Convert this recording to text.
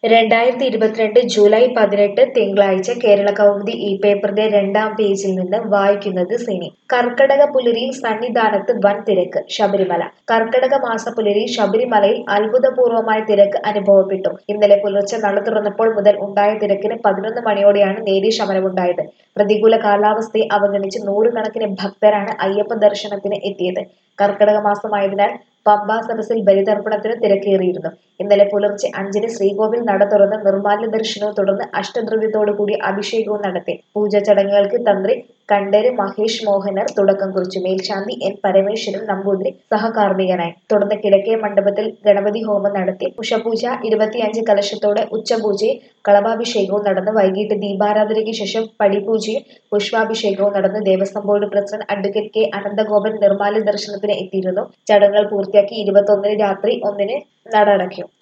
രണ്ടായിരത്തി ഇരുപത്തിരണ്ട് ജൂലൈ പതിനെട്ട് തിങ്കളാഴ്ച കേരള കൗമുദി ഈ പേപ്പറിന്റെ രണ്ടാം പേജിൽ നിന്ന് വായിക്കുന്നത് സിനി കർക്കടക പുലരിയിൽ സന്നിധാനത്ത് വൻ തിരക്ക് ശബരിമല കർക്കടക മാസ പുലരി ശബരിമലയിൽ അത്ഭുതപൂർവമായ തിരക്ക് അനുഭവപ്പെട്ടു ഇന്നലെ പുലർച്ചെ നട തുറന്നപ്പോൾ മുതൽ ഉണ്ടായ തിരക്കിന് പതിനൊന്ന് മണിയോടെയാണ് നേരിയ ശമനമുണ്ടായത് പ്രതികൂല കാലാവസ്ഥയെ അവഗണിച്ച് നൂറുകണക്കിന് ഭക്തരാണ് അയ്യപ്പ ദർശനത്തിന് എത്തിയത് കർക്കടക മാസമായതിനാൽ പമ്പാ സദസ്സിൽ ബലിതർപ്പണത്തിന് തിരക്കേറിയിരുന്നു ഇന്നലെ പുലർച്ചെ അഞ്ചിന് ശ്രീകോവിൽ നട തുറന്ന് നിർമാല്യ ദർശനവും തുടർന്ന് അഷ്ടദ്രവ്യത്തോടു കൂടി അഭിഷേകവും നടത്തി പൂജാ ചടങ്ങുകൾക്ക് തന്ത്രി കണ്ടര് മഹേഷ് മോഹനർ തുടക്കം കുറിച്ചു മേൽശാന്തി എൻ പരമേശ്വരൻ നമ്പൂതിരി സഹകാർമ്മികനായി തുടർന്ന് കിഴക്കേ മണ്ഡപത്തിൽ ഗണപതി ഹോമം നടത്തി ഉഷപൂജ ഇരുപത്തിയഞ്ച് കലശത്തോടെ ഉച്ചപൂജയും കളഭാഭിഷേകവും നടന്ന് വൈകിട്ട് ദീപാരാധനയ്ക്ക് ശേഷം പടിപൂജയും പുഷ്പാഭിഷേകവും നടന്ന് Devaswom board president advocate K Ananthagopan നിർമാല്യ ദർശനത്തിന് എത്തിയിരുന്നു ചടങ്ങുകൾ പൂർത്തിയാക്കി ഇരുപത്തൊന്നിന് രാത്രി ഒന്നിന് നട അടയ്ക്കും